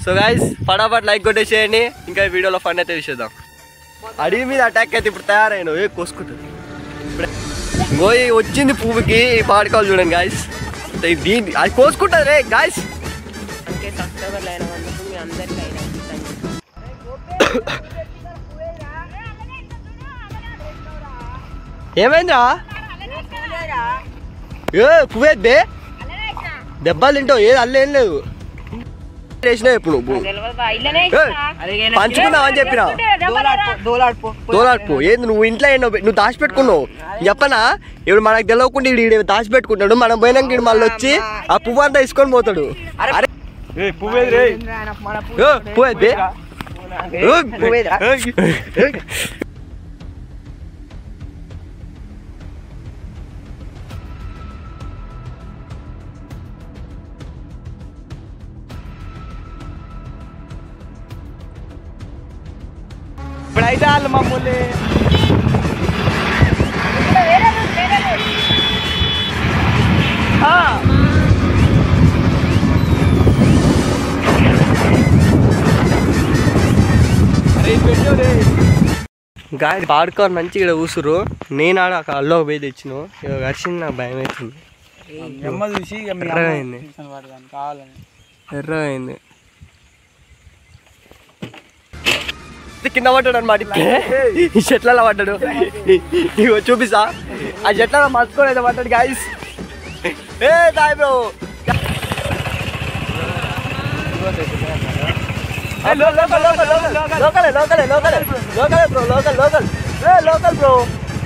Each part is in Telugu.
సో గైస్ ఫటాఫట్ లైక్ కొట్టేసేయండి ఇంకా ఈ వీడియోలో ఫన్ అయితే చూసేద్దాం అడవి మీద అటాక్ అయితే ఇప్పుడు తయారైన ఏ కోసుకుంటుంది ఇప్పుడే గోయి వచ్చింది పువ్వుకి ఈ పాడుకోవాలి చూడండి గాయస్ దీన్ని అది కోసుకుంటుంది రే గాయస్ అంటే సబ్స్క్రైబర్లు అయిన వాళ్ళకు మీ అందరికీ అయినా ఏమైందా ఏ పువ్వేది బే దెబ్బలు తింటావు ఏది అల్లేం లేదు వేసినావు ఇప్పుడు నువ్వు ఏ, పంచుకున్నావు అని చెప్పినా తోలాడిపో ఏంది నువ్వు ఇంట్లో ఏంటో నువ్వు దాచిపెట్టుకున్నావు చెప్పనా ఇప్పుడు మనకు తెలియకుండా ఈడు ఈడు దాచిపెట్టుకుంటాడు మనం పోయినాక ఈడు మళ్ళీ వచ్చి ఆ పువ్వు అంతా తీసుకొని పోతాడు అరే ఏ, పువ్వేది బే? ఏ, ఏ, ఇప్పుడైతే వాళ్ళు మమ్మల్ని గాడి పాడుకోరు మంచి ఇక్కడ కూసురు నేను ఆడ అక్కడ అల్లో పోయి తెచ్చిను ఇక కలిసింది నాకు భయం అవుతుంది అమ్మ చూసి ఇక మీ ఎర్రగా అమ్మ అయింది. చూసాను వాడదాన్ని కావాలని ఎర్ర అయింది కింద పడ్డాడు అనమాట ఈ చెట్లలో పడ్డాడు ఇగో చూపిస్తా ఆ చెట్లలో మర్చుకోలేదు పడ్డాడు గాయస్ ఏ తాయ్ బ్రో లోకలే లోకలే లోకలే లోకలే బ్రో లోకల్ లోకల్ ఏ లోకల్ బ్రో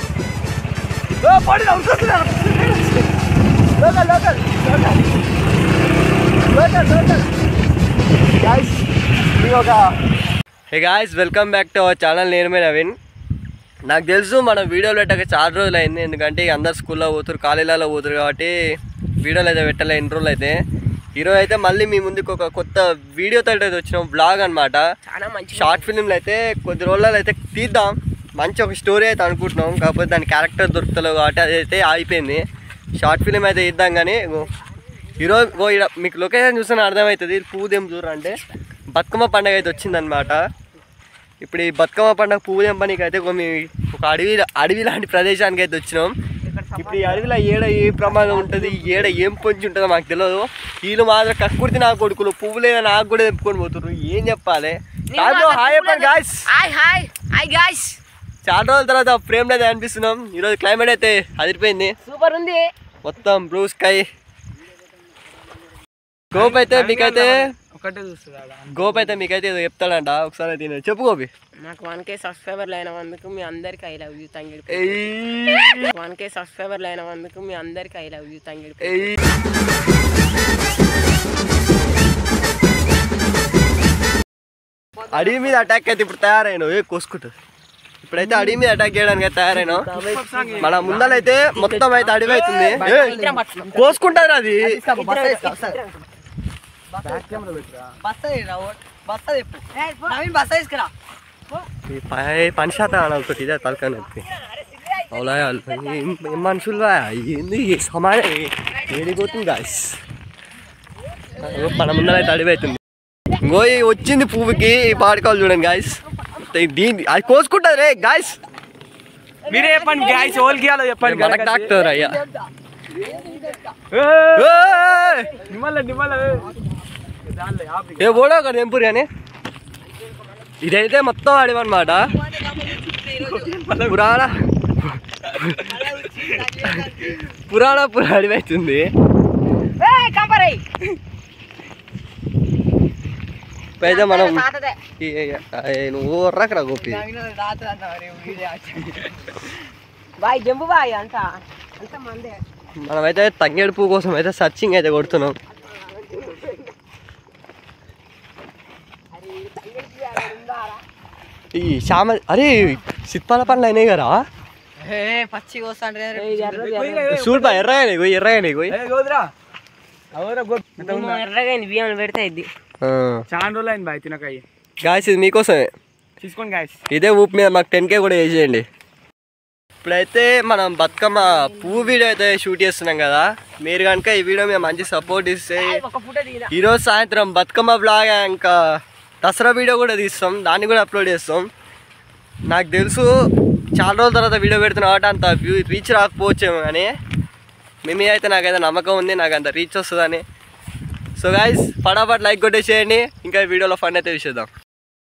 పడి నవ్వుతున్నారు local local local local local guys ఇది ఒక hey guys welcome back to our channel నేను మే నవీన్ నాకు తెలుసు మనం వీడియోలు పెట్టక చాలా రోజులు అయింది ఎందుకంటే ఇక అందరు స్కూల్లో పోతారు కాలేజీలలో పోతారు కాబట్టి వీడియోలు అయితే పెట్టలే ఎన్ని రోజులు అయితే ఈరోజు అయితే మళ్ళీ మీ ముందుకు ఒక కొత్త వీడియోతో అయితే వచ్చినాం బ్లాగ్ అనమాట చాలా మంచి షార్ట్ ఫిల్మ్లు అయితే కొద్ది రోజులలో అయితే తీద్దాం మంచి ఒక స్టోరీ అయితే అనుకుంటున్నాం కాకపోతే దాని క్యారెక్టర్ దొరుకుతలేవు కాబట్టి అది అయితే అయిపోయింది షార్ట్ ఫిల్మ్ అయితే ఇద్దాం కానీ ఇగో ఈరోజు ఇగో ఈడ మీకు లొకేషన్ చూస్తే అర్థమవుతుంది పువ్వుదేం దూరం అంటే బతుకమ్మ పండుగ అయితే వచ్చిందనమాట ఇప్పుడు ఈ బతుకమ్మ పండుగ పువ్వుదేం పనికి అయితే ఇగో మేము ఒక అడవి అడవి లాంటి ప్రదేశానికి అయితే వచ్చినాం ఇప్పుడు ఈ అడవిలో ఏడ ఏ ప్రమాదం ఉంటుంది ఏడ ఏం పొంచి ఉంటుందో మాకు తెలియదు వీళ్ళు మాత్రం కక్కుర్తి నా కొడుకులు పువ్వు లేదా నాకు కూడా తెంపుకొని పోతున్నారు ఏం చెప్పాలి కాదు హాయ్ చెప్పండి guys hi hi hi guys చాలా రోజుల తర్వాత ఫ్రేమ్ అయితే అనిపిస్తున్నాం ఈరోజు క్లైమేట్ అయితే అదిరిపోయింది సూపర్ ఉంది మొత్తం బ్లూ స్కై గోప్ అయితే మీకైతే ఒకటే చూస్తుంది ఆడ గోప్ అయితే మీకైతే ఏదో చెప్తాడంట ఒకసారి అయితే నేను చెప్పు గోపి నాకు వన్ కే సబ్స్క్రైబర్లు అయిన అందుకు మీ అందరికి ఐ లవ్ యూ తంగిడి ఏయ్, వన్ కే సబ్స్క్రైబర్లు అయిన అందుకు మీ అందరికి ఐ లవ్ యూ తంగిడి ఏయ్. అడవి మీద అటాక్ అయితే ఇప్పుడు తయారైన ఏ కోసుకుంటుంది ఇప్పుడైతే అడవి మీద అటాక్ చేయడానికి అయితే తయారైన మన ముందలైతే మొత్తం అయితే అడవి అవుతుంది ఏ, కోసుకుంటారు అది ఈ పై- పని శాతం అనొకటి ఇదే తలకాయ నొప్పి అవులా ఏం ఏం మనుషులు ఏంది ఈ సమాజం ఏడిపోతుంది గాయస్ మన ముందరైతే అడవి అవుతుంది ఇంకో ఈ వచ్చింది పువ్వుకి ఈ పాడుకోవాలి చూడండి గాయస్ దీన్ని అది కోసుకుంటుంది రే గాయస్ మీరే చెప్పండి గ్యాస్ ఓల్కి ఇవ్వాలో చెప్పండి మనకు డాక్టర్ అయ్యా ఏయ్! ఏయ్! నిమ్మల నిమ్మల దానిలో యాభై. ఏ ఓడో ఒక ఎంపురి అని ఇదైతే మొత్తం అడవి అనమాట పురాణ పురాణ పురా అడవి అవుతుంది అయితే మనం ఈ- ఈ- నువ్వు వర్రకరా గోపి బాయ్ జంబు బాయ్ అంట అంత మందే మనమైతే తంగేడు పువ్వు కోసం అయితే సర్చింగ్ అయితే కొడుతున్నాం ఈ శ్యామ అరే సిత్పాల పనులు అయినాయి కదా పచ్చి కోస్తాంటే చూడపా ఎర్రగా నీకు ఎర్రగా నీకు ఏ గోద్రా అవరా గో ఎంత ఉందా? ఎర్రగా బియ్యం పెడితే ఇది చాలా రోజులు అయింది బాయ్ తినకాయ గాయస్ ఇది మీకోసమే తీసుకోండి గాయస్ ఇదే ఊపు మీద మాకు టెన్ కే కూడా వేసేయండి ఇప్పుడైతే మనం బతుకమ్మ పువ్వు వీడియో అయితే షూట్ చేస్తున్నాం కదా మీరు కనుక ఈ వీడియో మేము మంచి సపోర్ట్ ఇస్తే ఒక ఫోటో దిగిరా ఈరోజు సాయంత్రం బతుకమ్మ బ్లాగ్ ఇంకా దసరా వీడియో కూడా తీస్తాం దాన్ని కూడా అప్లోడ్ చేస్తాం నాకు తెలుసు చాలా రోజుల తర్వాత వీడియో పెడుతున్నా కాబట్టి అంత వ్యూ రీచ్ రాకపోవచ్చేమో కానీ మీ మీద అయితే నాకైతే నమ్మకం ఉంది నాకు అంత రీచ్ వస్తుందని సో గాయస్ ఫటాఫట్ లైక్ కొట్టేసేయండి ఇంకా ఈ వీడియోలో ఫన్ అయితే చూసేద్దాం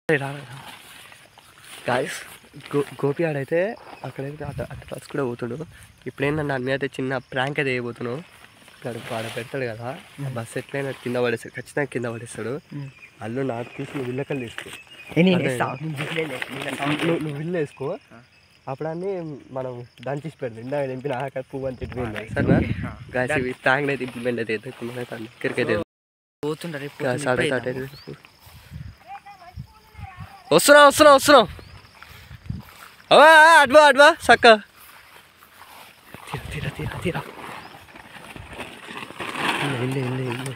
గాయస్ గో గోపి ఆడైతే అక్కడైతే అటు అటు బస్ కూడా పోతాడు ఇప్పుడు ఏంటంటే దాని మీద అయితే చిన్న ప్రాంక్ అయితే వేయబోతున్నావు ఇక్కడ ఆడ పెడతాడు కదా ఆ బస్ ఎట్లయినా కింద పడేస్తాడు ఖచ్చితంగా కింద పడేస్తాడు అల్లు నాకు తీసి నువ్వు విల్లకలు తీసుకో నువ్వు నువ్వు విల్లు వేసుకో అప్పుడు అన్ని మనం దంచేసి పెడదాం ఇందాక తెంపిన ఆక పువ్వు అని తిట్టిపోయింది సరేనా గాయస్ ఇవి ప్రాంక్ అయితే ఇంప్లిమెంట్ అయితే అయితే కొంచెం అయితే దగ్గరికి అయితే పోతుంటారు గాయస్ ఆడైతే అటు అయితే వస్తున్నాం వస్తున్నాం వస్తున్నాం అవా అడ్వా అడ్వా సక్క తీరా తీరా తీరా ఇల్లు ఇల్లు ఇల్లు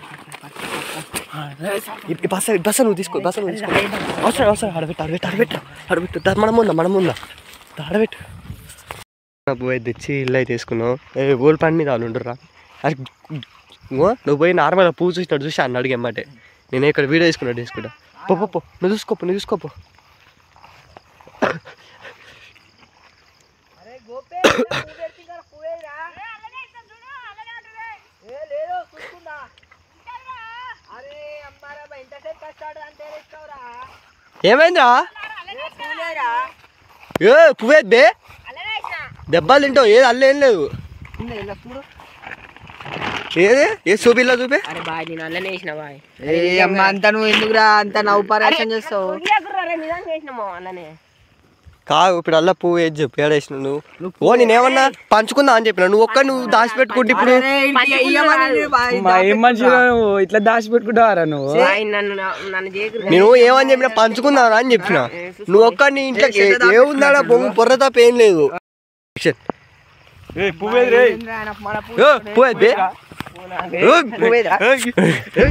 ఈ బస్స బస్స నువ్వు తీసుకో బస్స నువ్వు తీసుకో అవసరం అవసరం ఆడబెట్టు ఆడబెట్టు ఆడబెట్టు ఆడబెట్టు దా, మనం ఉందా మనం ఉందా దా, ఆడబెట్టు పోయి తెచ్చి ఇల్లు అయితే తీసుకున్నావు ఏ ఓల్ పని మీద వాళ్ళు ఉండరా అది ఇంగో నువ్వు పోయి నార్మల్గా పూజ చూసినట్టు చూసి అన్న అడిగి అమ్మాటే నేను ఇక్కడ వీడియో తీసుకున్నట్టు తీసుకుంటా పో పో, పో నువ్వు చూసుకోపో నువ్వు చూసుకోపో అరే గోపే పువ్వు పెడితే ఇంకా పువ్వేరా ఏ లేదు చూసుకుందా అరే అమ్మారా బా ఇంతసేపు కష్టాడు అంతే ఇస్తావురా ఏమైందా పువ్వులేరా ఏ పువ్వేది బే దెబ్బలు తింటావు ఏది అల్లేం లేదు ఉందా ఇలా చూడు ఏది ఏ చూపిల్లా చూపే అరే బాయ్ నేను అల్లనే వేసిన బాయ్ ఏ అమ్మ అంత నువ్వు ఎందుకురా అంత నవ్వు పరేషన్ చేస్తావు నిజంగా వేసినాము అల్లనే కాదు ఇప్పుడు అల్లా పువ్వు ఏది చెప్పు ఏడేసిన నువ్వు ఓ నేనేమన్నా పంచుకుందా అని చెప్పిన నువ్వు ఒక్క నువ్వు దాచిపెట్టుకుంటే ఇప్పుడు అరే, ఇంటికి ఇయ్యమని బాయ్ మా ఏం మనిషిలో నువ్వు ఇట్లా దాచి పెట్టుకుంటావారా నువ్వు బాయ్ నన్ను నన్ను చేయకురు నేను ఏమని చెప్పిన పంచుకుందా అని చెప్పిన నువ్వు ఒక్క నీ ఇంట్లో ఏముందా బొమ్మ పొర్ర తప్ప ఏం లేదు పువ్వేది రే ఏ, పువ్వేది బే ఏ, పువ్వేదిరా? ఏ, ఏ.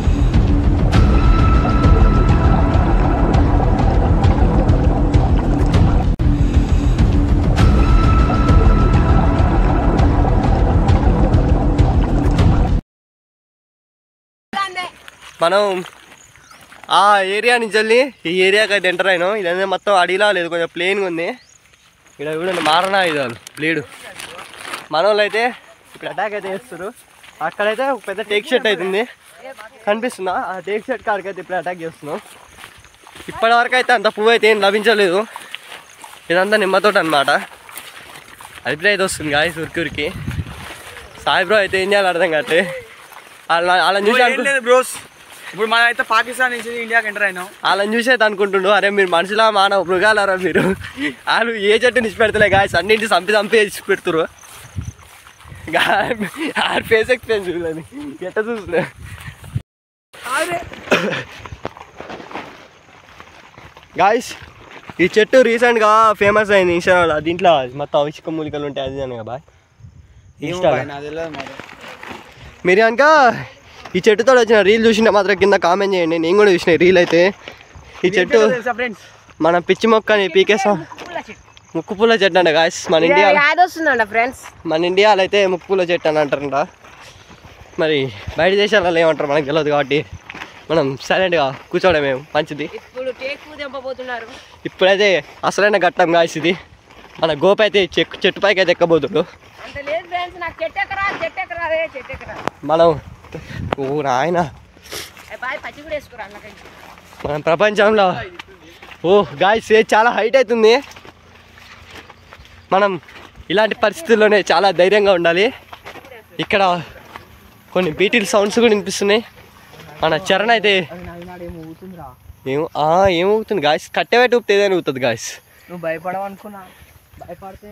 మనం ఆ ఏరియా నుంచి వెళ్ళి ఈ ఏరియాకి అయితే ఎంటర్ అయినాం ఇదైతే మొత్తం అడిలా లేదు కొంచెం ప్లెయిన్గా ఉంది ఇక్కడ కూడా మారణ ఇదాలు బ్లేడు మన వాళ్ళు అయితే ఇప్పుడు అటాక్ అయితే చేస్తారు అక్కడైతే ఒక పెద్ద టేక్ షర్ట్ అవుతుంది కనిపిస్తుందా ఆ టేక్ షర్ట్ కాడికి అయితే ఇప్పుడు అటాక్ చేస్తున్నాం ఇప్పటి వరకు అయితే అంత పువ్వు అయితే ఏం లభించలేదు ఇదంతా నిమ్మతోట అనమాట అది అయితే వస్తుంది గాయస్ ఉరికి ఉరికి సాయి బ్రో అయితే ఏం చేయాలి అర్థం కావట్లే అలా అలా చూసి అనుకు లేదు బ్రోస్ ఇప్పుడు మనం అయితే పాకిస్తాన్ నుంచి ఇండియాకి ఎంటర్ అయినాం వాళ్ళని చూసి అయితే అనుకుంటుండు అరే మీరు మనుషులా మానవ మృగాలారా మీరు వాళ్ళు ఏ చెట్టు నిచ్చి పెడతలే గాయస్ అన్నింటి చంపి చంపి వేసి పెడుతురు ఆడ ఫేస్ ఎక్స్పీరియన్స్ చూడని ఎట్ట చూసిన గాయస్ ఈ చెట్టు రీసెంట్గా ఫేమస్ అయింది ఇన్స్టాలో దీంట్లో మొత్తం అవిష్క మూలికలు ఉంటాయి అది అని బాయ్ ఏమో ఇన్స్టాలో బాయ్, నాకు తెలియదు మరి మీరు కనుక ఈ చెట్టుతో వచ్చిన రీల్ చూసిన మాత్రం కింద కామెంట్ చేయండి నేను కూడా చూసిన రీల్ అయితే ఈ చెట్టు తెలుసా ఫ్రెండ్స్ మన పిచ్చి మొక్కని పీకేసాం ముక్కు పూల చెట్టు అంట గాయస్ మన ఇండియా యాద వస్తుందంట ఫ్రెండ్స్ మన ఇండియాలో అయితే ముక్కు పూల చెట్టు అని అంటారంట మరి బయట దేశాలలో ఏమంటారు మనకు తెలియదు కాబట్టి మనం సైలెంట్గా కూర్చోవడమే మంచిది ఇప్పుడు టేకు తెంపబోతున్నారు ఇప్పుడైతే అసలైన ఘట్టం గాయస్ ఇది మన గోప అయితే చెక్కు చెట్టు పైకి అయితే ఎక్కబోతుడు అంత లేదు ఫ్రెండ్స్ నాకు చెట్టు ఎక్కరా చెట్టు ఎక్కరా రే చెట్టు ఎక్కరా మనం ఓ నాయన ఏ బాయ్ పచ్చి కూడా వేసుకోరా అన్నకంటే మన ప్రపంచంలో ఓ గాయస్ చాలా హైట్ అవుతుంది మనం ఇలాంటి పరిస్థితుల్లోనే చాలా ధైర్యంగా ఉండాలి ఇక్కడ కొన్ని బీటిల్ సౌండ్స్ కూడా వినిపిస్తున్నాయి మన చరణ్ అయితే ఏమో ఆ, ఏమవుతుంది గాయస్ కట్టెబెట్టి ఊపితే ఏదైనా ఊతుంది గాయస్ నువ్వు భయపడవనుకున్నా భయపడితే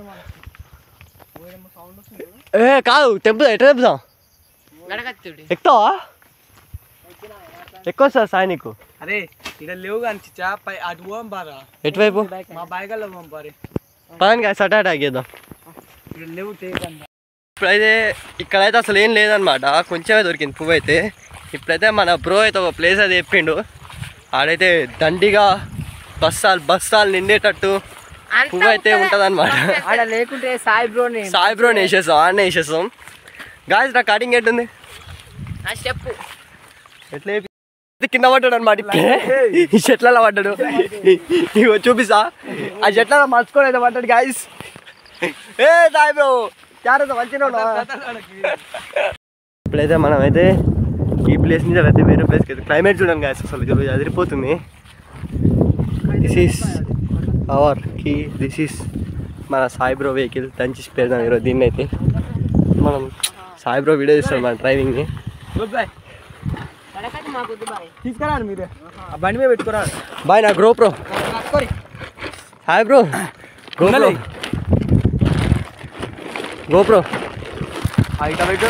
ఏ కాదు తెంపుదా ఎట్లా తెంపుదాం నడకత్తుడి ఎక్కుతావా ఎక్కువ సార్ సాయి నీకు అరే ఇక్కడ లేవు కానీ చిచ్చా పై అటు పోం బారా ఎటువైపు మా బైకల్లో పోం పారి పదని గాయస్ అటాక్ చేద్దాం ఇక్కడ లేవు తేకండి ఇప్పుడైతే ఇక్కడైతే అసలు ఏం లేదనమాట కొంచెమే దొరికింది పువ్వు అయితే ఇప్పుడైతే మన బ్రో అయితే ఒక ప్లేస్ అది చెప్పిండు ఆడైతే దండిగా బస్తాలు బస్తాలు నిండేటట్టు పువ్వు అయితే ఉంటుంది అనమాట ఆడ లేకుంటే సాయి బ్రోని సాయి బ్రో వేసేసాం ఆడనే వేసేసాం గాయస్ నా కటింగ్ ఎట్టుంది ఆ స్టెప్ ఎట్లా వేపి- ఇది కింద పడ్డాడు అనమాట ఇప్పుడే ఈ చెట్లలో పడ్డాడు ఇగో చూపిస్తా ఆ చెట్లలో మర్చుకొని అయితే పడ్డాడు గాయస్ ఏ సాయి బ్రో జాగ్రత్త మంచిగా ఉన్నావా? ఇప్పుడైతే మనం అయితే ఈ ప్లేస్ నుంచి అయితే వేరే ప్లేస్కి అయితే క్లైమేట్ చూడండి గాయస్ అసలు ఈరోజు అదిరిపోతుంది దిస్ ఈస్ అవర్ కీ దిస్ ఈస్ మన సాయి బ్రో వెహికల్ దంచి పెడదాం ఈరోజు దీన్ని అయితే మనం సాయి బ్రో వీడియో తీస్తాం మన డ్రైవింగ్ని తీసుకురా మీరే ఆ బండి మీద పెట్టుకురా బాయ్ నా గ్రో ప్రో hi bro GoPro GoPro height పెట్టు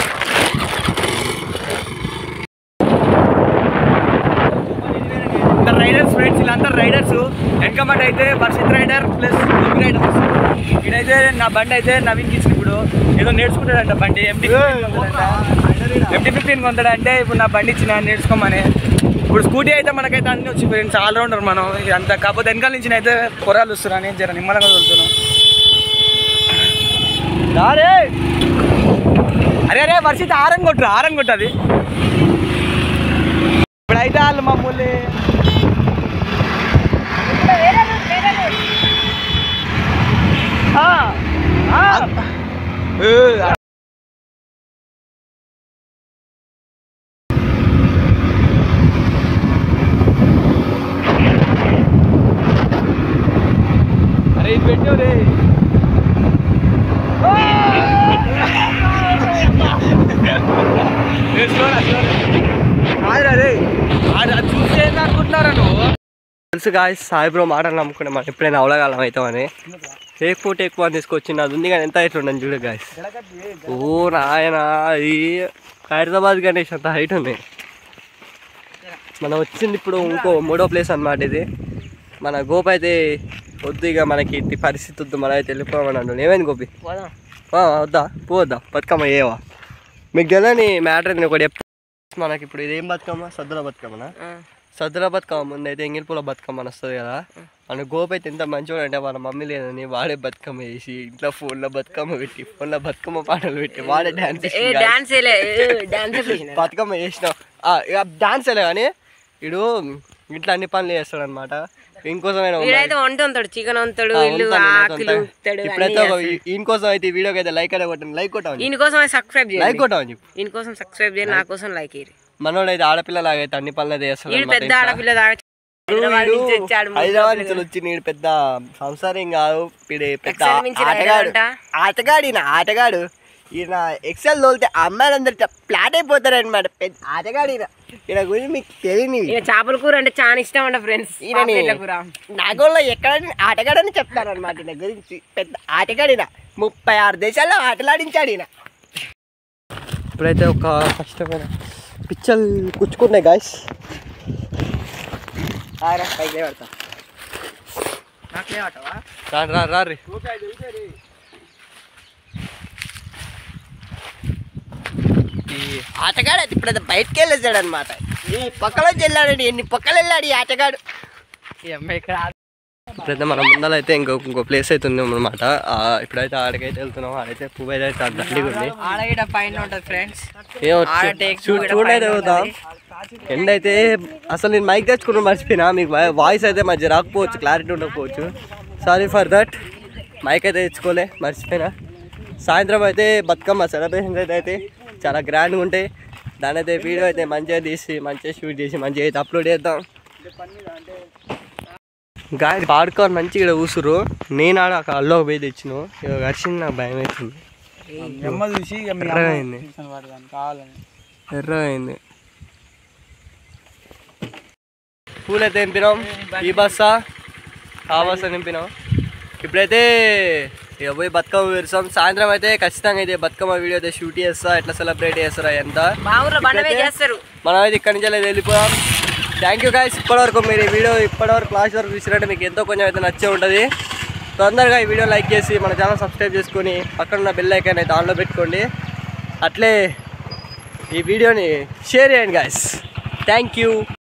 రైడర్స్ ఫ్రెండ్స్ వీళ్ళందరూ రైడర్స్ వెనకమాట అయితే వర్షిత్ రైడర్ ప్లస్ రైడర్స్ ఇదైతే నా బండి అయితే నవీన్కి ఇచ్చిన ఇప్పుడు ఏదో నేర్చుకుంటాడంట బండి ఎంటీ ఎంటీ ఫిఫ్టీన్ కొంటాడంటే ఇప్పుడు నా బండి ఇచ్చిన నేర్చుకోమని ఇప్పుడు స్కూటీ అయితే మనకైతే అన్ని వచ్చి ఫ్రెండ్స్ ఆల్రౌండర్ మనం ఇది అంత కాకపోతే వెనకాల నుంచి అయితే పొరాలు వస్తున్నాను జర నిమ్మలంగా వెళ్తున్నాం రారే అరే అరే వర్షిత్ ఆరం కొట్టు ఆరం కొట్టు అది ఇప్పుడైతే వాళ్ళు మమ్మల్ని ఆ, ఆ. ఏ, అరే ఇది పెట్టు రే ఏ, చూడరా, చూడరా. కాదురా రే. ఆడ చూస్తే అనుకుంటున్నారా నువ్వు తెలుసు గాయస్ సాయి బ్రో మాటలు నమ్ముకుంటే మనం ఎప్పుడైనా అవలగాలం అవుతామని ఫేక్ ఫోటో ఎక్కువ అని తీసుకొచ్చింది అది ఉంది కానీ ఎంత హైట్ ఉండదు చూడు గాయస్ ఓ నాయన ఈ హైదరాబాద్ గణేష్ అంత హైట్ ఉంది మనం వచ్చింది ఇప్పుడు ఇంకో మూడో ప్లేస్ అన్నమాట ఇది మన గోప అయితే వద్దు ఇక మనకి ఇట్టి పరిస్థితి వద్దు మనం అయితే వెళ్ళిపోమని అంటున్నాను ఏమైంది గోపి ఆ, వద్దా పోవద్దా బతుకమ్మ ఏవా మీకు తెలియని మ్యాటర్ నేను ఒకటి చెప్తా మనకి ఇప్పుడు ఇదేం బతుకమ్మ సద్దుల బతుకమ్మనా సద్దుల బతుకమ్మ ముందు అయితే ఎంగిలిపూల బతుకమ్మ అని వస్తుంది కదా మన గోప అయితే ఎంత మంచివాడు అంటే వాళ్ళ మమ్మీ లేదని వాడే బతుకమ్మ వేసి ఇంట్లో ఫోన్లో బతుకమ్మ పెట్టి ఫోన్లో బతుకమ్మ పాటలు పెట్టి వాడే డ్యాన్స్ డాన్స్ డాన్స్ బతుకమ్మ చేసినాం ఇక డాన్స్ వెళ్ళే కానీ వీడు ఇంట్లో అన్ని పనులు చేస్తాడు అనమాట ఇంకోసమైనా వీడైతే వంట ఉంటాడు చికెన్ వంతాడు ఆ, ఇల్లు ఉంటాను, నేనైతే ఆకులు ఉంటాను. ఉంటాడు ఇప్పుడైతే ఒక ఈ- ఈయన కోసం అయితే ఈ వీడియోకి అయితే లైక్ అనే కొట్టండి లైక్ కొట్టామని ఈయన కోసం సబ్స్క్రైబ్ లైక్ చేయండి కొట్టామని చెప్పు ఈయన కోసం సబ్స్క్రైబ్ చేయండి నా కోసం లైక్ ఇయ్యి మనోడు అయితే ఆడపిల్లలాగా అయితే అన్ని పనులు అయితే చేస్తాడు వీడు అన్నమాట పెద్ద ఇంట్లో. ఆడపిల్ల దాకా హైదరాబాద్ వీడు నుంచి వచ్చాడు హైదరాబాద్ నుంచి వచ్చి నేను పెద్ద సంసారం కాదు వీడు పెద్ద ఎక్సెల్ మించి ఆటగాడు రాయడంట. ఆటగాడు ఈయన ఆటగాడు ఈయన ఎక్సెల్ తోలితే అమ్మాయిలందరూ ఫ్లాట్ అయిపోతారు అనమాట పెద్ద ఆటగాడు ఈయన ఈయన గురించి మీకు తెలియని ఈయన చేపల కూర అంటే చాలా ఇష్టం అంట ఫ్రెండ్స్ ఈయనని కూర నాగోళ్ళ ఎక్కడ ఆటగాడని చెప్తాను అనమాట ఈయన గురించి పెద్ద ఆటగాడు ఈయన ముప్పై ఆరు దేశాల్లో ఆటలాడించాడు ఈయన ఇప్పుడైతే ఒక కష్టమైన పిచ్చలు కుచ్చుకున్నాయి గాయస్ పైకి పడతా రా రా రా రే ఈ ఆటగాడు అయితే ఇప్పుడు బయటకు వెళ్ళేసాడు అనమాట ఈ పక్కలోంచి వెళ్ళాడండి ఎన్ని పక్కలు వెళ్ళాడు ఈ ఆటగాడు ఇప్పుడైతే మన ముందర అయితే ఇంకో ఇంకో ప్లేస్ అయితే ఉంది అనమాట ఇప్పుడైతే ఆడకైతే వెళ్తున్నాం ఆడైతే పువ్వు అయితే అట్లా దండిగా ఉంది ఆడ ఈడ పైన ఉంటది ఫ్రెండ్స్ ఏమో ఆడ చూ- take చూ- two ఈడ చూడైతే పైన పోతాం ఉంటది. ఎండ్ అయితే అసలు నేను మైక్ తెచ్చుకుని మర్చిపోయినా మీకు వాయిస్ అయితే మధ్య రాకపోవచ్చు క్లారిటీ ఉండకపోవచ్చు సారీ ఫర్ దట్ మైక్ అయితే తెచ్చుకోలే మర్చిపోయినా సాయంత్రం అయితే బతుకమ్మ సెలబ్రేషన్స్ అయితే అయితే చాలా గ్రాండ్గా ఉంటాయి దాని అయితే వీడియో అయితే మంచిగా తీసి మంచిగా షూట్ చేసి మంచిగా అయితే అప్లోడ్ చేద్దాం గాయ పాడుకొని మంచిగా ఇక్కడ కూసురు నేను ఆడ ఒక అల్లో పోయి తెచ్చిను ఇక ఘర్షణ నాకు భయం అవుతుంది అమ్మ చూసి ఇక మీ ఎర్రగా అమ్మ అయింది. చూసాను వాడు కావాలని ఎర్ర అయింది పూలు అయితే నింపినాం ఈ బస్సా ఆ బస్సా నింపినాం ఇప్పుడైతే ఇక పోయి బతుకమ్మ విరుస్తాం సాయంత్రం అయితే ఖచ్చితంగా అయితే బతుకమ్మ వీడియో అయితే షూట్ చేస్తా ఎట్లా సెలబ్రేట్ చేస్తారా ఎంత మా ఊర్లో బండమే చేస్తారు మనం అయితే ఇక్కడి నుంచి అయితే వెళ్ళిపోదాం థ్యాంక్ యూ గాయస్ ఇప్పటివరకు మీరు ఈ వీడియో ఇప్పటివరకు లాస్ట్ వరకు చూసినట్టు మీకు ఎంతో కొంచెం అయితే నచ్చే ఉంటుంది తొందరగా ఈ వీడియో లైక్ చేసి మన ఛానల్ సబ్స్క్రైబ్ చేసుకొని పక్కన ఉన్న బెల్ ఐకాన్ అయితే ఆన్లో పెట్టుకోండి అట్లే ఈ వీడియోని షేర్ చేయండి గాయస్ థ్యాంక్ యూ